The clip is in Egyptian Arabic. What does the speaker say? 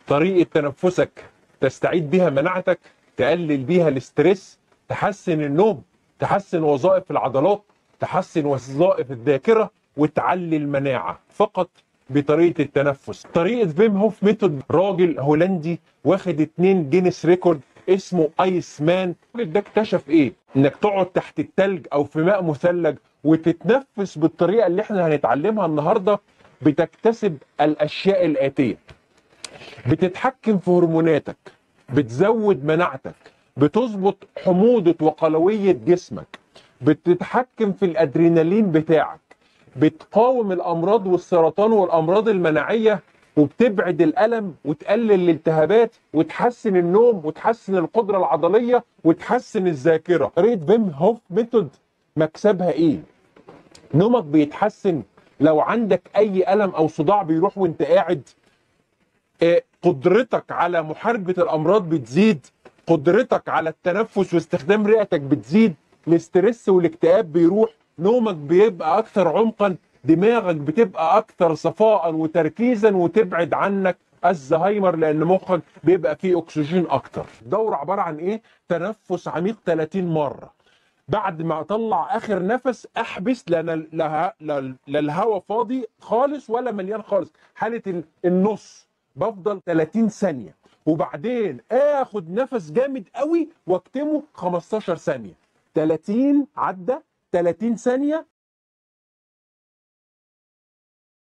طريقه تنفسك تستعيد بيها مناعتك تقلل بيها الاسترس تحسن النوم تحسن وظائف العضلات تحسن وظائف الذاكره وتعلي المناعه فقط بطريقه التنفس طريقه فيم هوف ميثود راجل هولندي واخد اتنين جينيس ريكورد اسمه ايس مان الراجل ده اكتشف ايه انك تقعد تحت التلج او في ماء مثلج وتتنفس بالطريقه اللي احنا هنتعلمها النهارده بتكتسب الاشياء الاتيه بتتحكم في هرموناتك بتزود مناعتك بتظبط حموضه وقلويه جسمك بتتحكم في الادرينالين بتاعك بتقاوم الامراض والسرطان والامراض المناعيه وبتبعد الالم وتقلل الالتهابات وتحسن النوم وتحسن القدره العضليه وتحسن الذاكره طريقه فيم هوف ميثود مكسبها ايه نومك بيتحسن لو عندك اي الم او صداع بيروح وانت قاعد آه، قدرتك على محاربه الامراض بتزيد قدرتك على التنفس واستخدام رئتك بتزيد الاسترس والاكتئاب بيروح نومك بيبقى اكثر عمقا دماغك بتبقى اكثر صفاء وتركيزا وتبعد عنك الزهايمر لان مخك بيبقى فيه اكسجين اكتر الدوره عباره عن ايه تنفس عميق 30 مره بعد ما اطلع اخر نفس احبس لان لا لا- لا الهواء فاضي خالص ولا مليان خالص حاله ال- النص بفضل 30 ثانيه وبعدين اخد نفس جامد قوي واكتمه 15 ثانيه 30 عدى 30 ثانيه